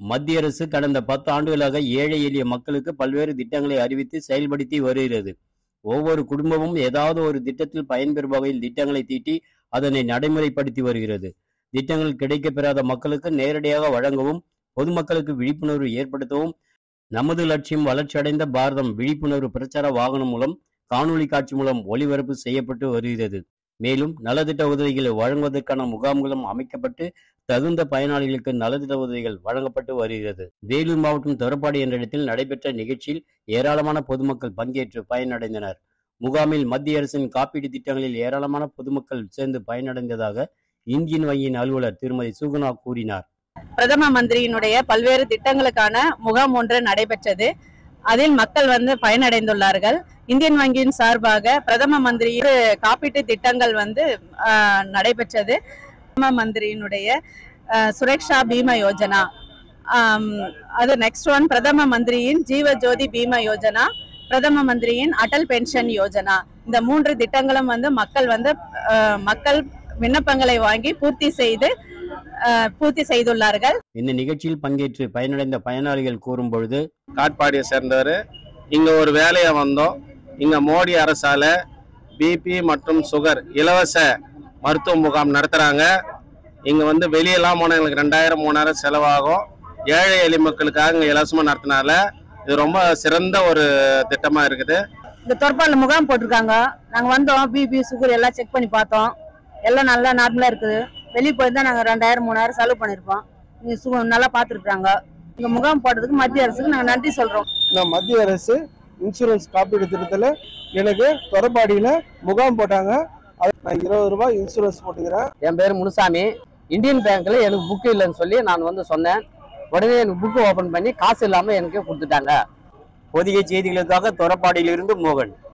மத்திய அரசு கடந்த பத்து ஆண்டுகளாக ஏழை எளிய மக்களுக்கு பல்வேறு திட்டங்களை அறிவித்து செயல்படுத்தி வருகிறது ஒவ்வொரு குடும்பமும் ஏதாவது ஒரு திட்டத்தில் பயன்பெறும் வகையில் திட்டங்களை தீட்டி அதனை நடைமுறைப்படுத்தி வருகிறது திட்டங்கள் கிடைக்கப்பெறாத மக்களுக்கு நேரடியாக வழங்கவும் பொதுமக்களுக்கு விழிப்புணர்வு ஏற்படுத்தவும் நமது லட்சியம் வளர்ச்சியடைந்த பாரதம் விழிப்புணர்வு பிரச்சார வாகனம் மூலம் காணொளி காட்சி மூலம் ஒளிபரப்பு செய்யப்பட்டு வருகிறது மேலும் நலத்திட்ட உதவிகளை வழங்குவதற்கான முகாம்களும் அமைக்கப்பட்டு தகுந்த பயனாளிகளுக்கு நலத்திட்ட உதவிகள் வழங்கப்பட்டு வருகிறது வேலூர் மாவட்டம் தொரப்பாடி என்ற இடத்தில் நடைபெற்ற நிகழ்ச்சியில் ஏராளமான பொதுமக்கள் பங்கேற்று பயனடைந்தனர் முகாமில் மத்திய அரசின் காப்பீடு திட்டங்களில் ஏராளமான பொதுமக்கள் சேர்ந்து பயனடைந்ததாக இந்தியன் வங்கியின் அலுவலர் திருமதி சுகுணா கூறினார் பிரதம மந்திரியினுடைய பல்வேறு திட்டங்களுக்கான முகாம் ஒன்று நடைபெற்றது அதில் மக்கள் வந்து பயனடைந்துள்ளார்கள் இந்தியன் வங்கியின் சார்பாக பிரதம மந்திரி காப்பீட்டு திட்டங்கள் வந்து ஆஹ், நடைபெற்றது பிரதம மந்திரியினுடைய ஆஹ், சுரக்ஷா பீம யோஜனா ஆம், அது நெக்ஸ்ட் ஒன் பிரதம மந்திரியின் ஜீவ ஜோதி பீம யோஜனா பிரதம மந்திரியின் அடல் பென்ஷன் யோஜனா இந்த மூன்று திட்டங்களும் வந்து மக்கள் வந்து ஆஹ், மக்கள் விண்ணப்பங்களை வாங்கி பூர்த்தி செய்து ஆஹ், பூர்த்தி செய்துள்ளார்கள் இந்த நிகழ்ச்சியில் பங்கேற்று பயனடைந்த பயனாளிகள் கூறும் பொழுது காட்பாடியை சேர்ந்தவர் இங்க ஒரு வேலையை வந்தோம் இங்க மோடி அரசால பிபி மற்றும் சுகர் இலவச மருத்துவ முகாம் நடத்துறாங்க இங்க வந்து வெளியெல்லாம் போனால் எங்களுக்கு ரெண்டாயிரம் மூணாயிரம் செலவாகும் ஏழை எளிய மக்களுக்காக இங்க இலவசமா நடத்தினால இது ரொம்ப சிறந்த ஒரு திட்டமா இருக்குது இந்த தொற்பாலில் முகாம் போட்டிருக்காங்க நாங்க வந்தோம் பிபி சுகர் எல்லாம் செக் பண்ணி பார்த்தோம் எல்லாம் நல்லா நார்மலா இருக்குது வெளியே போய் தான் நாங்க ரெண்டாயிரம் மூணாயிரம் செலவு பண்ணிருப்போம் இங்க சு நல்லா பார்த்துருக்காங்க இங்க முகாம் போட்டதுக்கு மத்திய அரசுக்கு நாங்க நன்றி சொல்றோம் இந்த மத்திய அரசு இன்சூரன்ஸ் காப்பீடு திட்டத்தில் எனக்கு தொரப்பாடியில் முகாம் போட்டாங்க அது நான் இருபது ரூபாய் இன்சூரன்ஸ் போட்டுக்கிறேன் என் பேர் முனுசாமி இந்தியன் பேங்க்ல எனக்கு புக்கு இல்லைன்னு சொல்லி நான் வந்து சொன்னேன் உடனே எனக்கு புக்கு ஓபன் பண்ணி காசு இல்லாம எனக்கு கொடுத்துட்டாங்க பொதிகை செய்திகளுக்காக தொரப்பாடியிலிருந்து மோகன்